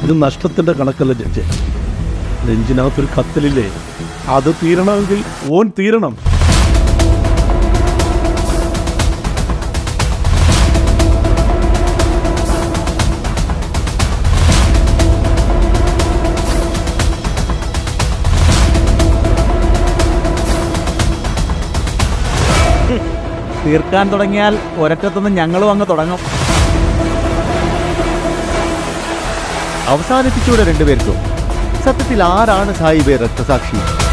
ഇത് നഷ്ടത്തിന്റെ കണക്കല്ല ജഡ്ജെ നെഞ്ചിനകത്തൊരു കത്തലില്ലേ അത് തീരണമെങ്കിൽ ഓൻ തീരണം തീർക്കാൻ തുടങ്ങിയാൽ ഒരറ്റത്തുനിന്ന് ഞങ്ങളും അങ്ങ് തുടങ്ങും അവസാനിപ്പിച്ചൂടെ രണ്ടുപേർക്കും സത്യത്തിൽ ആരാണ് സായിബെ രക്തസാക്ഷി